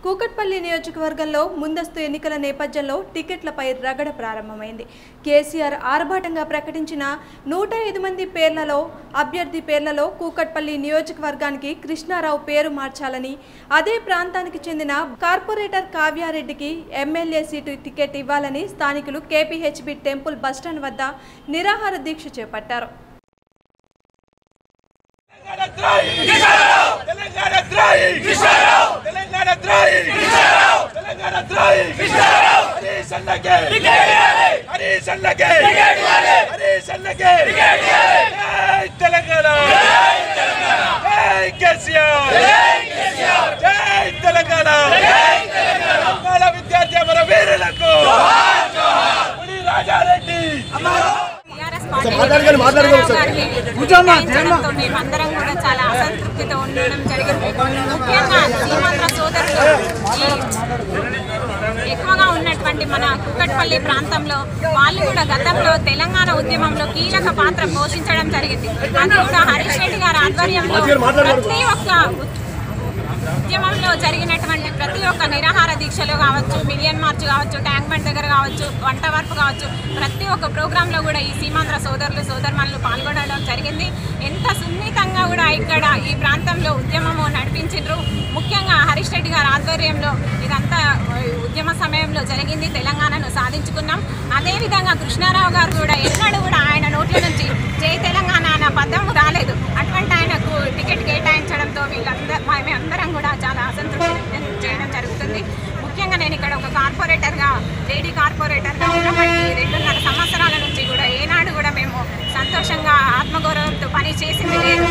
కూకట్పల్లి నియోజకవర్గంలో ముందస్తు ఎన్నికల నేపథ్యంలో టికెట్లపై రగడ ప్రారంభమైంది కేసీఆర్ ఆర్భాటంగా ప్రకటించిన నూట ఐదు మంది పేర్లలో అభ్యర్థి పేర్లలో కూకట్పల్లి నియోజకవర్గానికి కృష్ణారావు పేరు మార్చాలని అదే ప్రాంతానికి చెందిన కార్పొరేటర్ కావ్యారెడ్డికి ఎమ్మెల్యే సీటు టికెట్ ఇవ్వాలని స్థానికులు కేపీహెచ్బి టెంపుల్ బస్టాండ్ వద్ద నిరాహార దీక్ష చేపట్టారు తెలంగాణ ద్రోహి తెలంగాణ ద్రోహి తెలంగాణ ద్రోహి హరీష్ అన్నకే హరీష్ అన్నకే హరీష్ అన్నకే జై తెలంగాణ జై కేసీఆర్ జై తెలంగాణ తెలంగాణ విద్యార్థి అమర వీరులకు పులి రాజారెడ్డి టీఆర్ఎస్ పార్టీ కృష్ణారావు గారిని కేటాయించడంతో మేమందరం కూడా చాలా అసంతృప్తితో ఉండడం జరిగింది ముఖ్యంగా సీమాంధ్ర సోదరులు ఈ ఎక్కువగా ఉన్నటువంటి మన కుక్కట్పల్లి ప్రాంతంలో వాళ్ళు కూడా గతంలో తెలంగాణ ఉద్యమంలో కీలక పాత్ర పోషించడం జరిగింది అది కూడా హరీష్ రెడ్డి గారి ఆధ్వర్యంలో ప్రతి ఒక్క ఉద్యమంలో జరిగినటువంటి ప్రతి ఒక్క నిరాహార దీక్షలు కావచ్చు మిలియన్ మార్చ్ కావచ్చు ట్యాంక్ బండ్ దగ్గర కావచ్చు వంట వరపు కావచ్చు ప్రతి ఒక్క ప్రోగ్రాంలో కూడా ఈ సీమాంధ్ర సోదరులు సోదరుమణులు పాల్గొనడం జరిగింది ఎంత సున్నితంగా కూడా ఇక్కడ ఈ ప్రాంతంలో ఉద్యమము నడిపించిండ్రు ముఖ్యంగా హరీష్ రెడ్డి గారి ఆధ్వర్యంలో ఇదంతా ఉద్యమ సమయంలో జరిగింది తెలంగాణను సాధించుకున్నాం అదేవిధంగా కృష్ణారావు గారు కూడా ఎన్నడూ కూడా ఆయన నోట్ల నుంచి జై తెలంగాణ అన్న పదము రాలేదు అటువంటి ఆయనకు టికెట్ కేటాయించడంతో వీళ్ళందరూ మేమందరం కూడా చాలా అసంతృప్తి వ్యక్తం చేయడం జరుగుతుంది ముఖ్యంగా నేను ఇక్కడ ఒక కార్పొరేటర్గా లేడీ కార్పొరేటర్గా ఉన్నప్పటికీ రెండున్నర సంవత్సరాల నుంచి కూడా ఏనాడు కూడా మేము సంతోషంగా ఆత్మగౌరవంతో పని చేసింది లేదు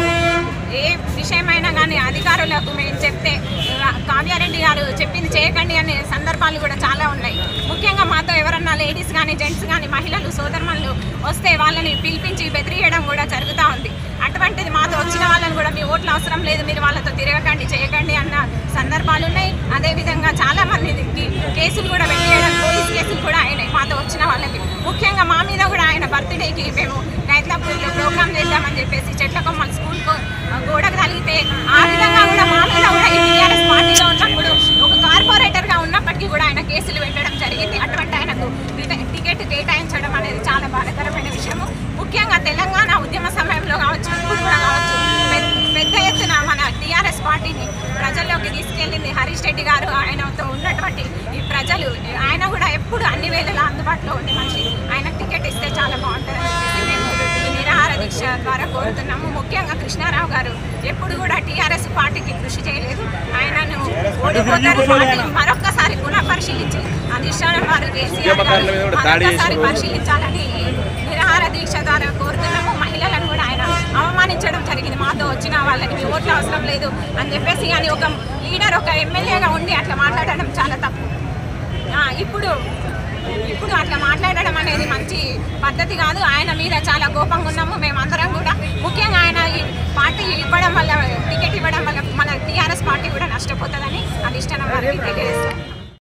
ఏ విషయమైనా కానీ అధికారులకు మేము చెప్తే కావ్యారెడ్డి గారు చెప్పింది చేయకండి అనే సందర్భాలు కూడా చాలా ఉన్నాయి ముఖ్యంగా మాతో ఎవరన్నా లేడీస్ కానీ జెంట్స్ కానీ మహిళలు సోదరుమణులు వస్తే వాళ్ళని పిలిపించి బెదిరియడం కూడా జరుగుతూ ఉంది అటువంటిది మాతో వచ్చిన వాళ్ళని కూడా మీ ఓట్లు అవసరం లేదు మీరు వాళ్ళతో తిరగకండి చేయకండి అన్న సందర్భాలు ఉన్నాయి అదేవిధంగా చాలా మందికి కేసులు కూడా పెట్టేయడం పోలీస్ కేసులు కూడా అయినాయి మాతో వచ్చిన వాళ్ళకి ముఖ్యంగా మా మీద కూడా ఆయన బర్త్డేకి మేము గైత్లాపూర్లో ప్రోగ్రామ్ చేద్దామని చెప్పేసి చెట్ల కొమ్మల స్కూల్ గోడకు తగిలితే ఆ విధంగా కూడా మా మీద కూడా ఈ టీఆర్ఎస్ పార్టీలో ఉన్నప్పుడు ఒక కార్పొరేటర్గా ఉన్నప్పటికీ కూడా ఆయన కేసులు పెట్టడం జరిగింది అటువంటి ఆయనకు టికె- టికెట్ కేటాయించడం అనేది చాలా బాధాకరమైన విషయము ముఖ్యంగా తెలంగాణ ఉద్యమ సమయంలో కావచ్చు ఇప్పుడు కూడా కావచ్చు పెద్ద- పెద్ద ఎత్తున మన టీఆర్ఎస్ పార్టీని ప్రజల్లోకి తీసుకెళ్ళింది హరీష్ రెడ్డి గారు ఆయనతో ఉన్నటువంటి ఈ ప్రజలు ఆయన కూడా ఎప్పుడు అన్ని వేళలా అందుబాటులో ఉండే మనిషి ఆయన టికెట్ ఇస్తే చాలా బాగుంటుంది మేము ఈ నిరాహార దీక్ష ద్వారా కోరుతున్నాము ముఖ్యంగా కృష్ణారావు గారు ఎప్పుడు కూడా టీఆర్ఎస్ పార్టీకి కృషి చేయలేదు ఆయనను ఓడిపోతారు పార్టీ మరొక్కసారి పునః పరిశీలించి అధిష్టానం వారు కేసీఆర్ గారు మరొక్కసారి పరిశీలించాలని నిరాహార దీక్ష ద్వారా కోరుతున్నాము మహిళలను కూడా ఆయన అవమానించడం జరిగింది మాతో వచ్చిన వాళ్ళకి మీ ఓట్లు అవసరం లేదు అని చెప్పేసి కానీ ఒక లీడర్ ఒక ఎమ్మెల్యేగా ఉండి అట్లా మాట్లాడడం చాలా తప్పు ఆ, ఇప్పుడు ఇప్పుడు అట్లా మాట్లాడడం అనేది మంచి పద్ధతి కాదు ఆయన మీద చాలా కోపంగా ఉన్నాము మేమందరం కూడా ముఖ్యంగా ఆయన ఈ పార్టీ ఇవ్వడం వల్ల టికెట్ ఇవ్వడం వల్ల మన టీఆర్ఎస్ పార్టీ కూడా నష్టపోతుందని అధిష్టానం వారికి తెలియజేస్తాం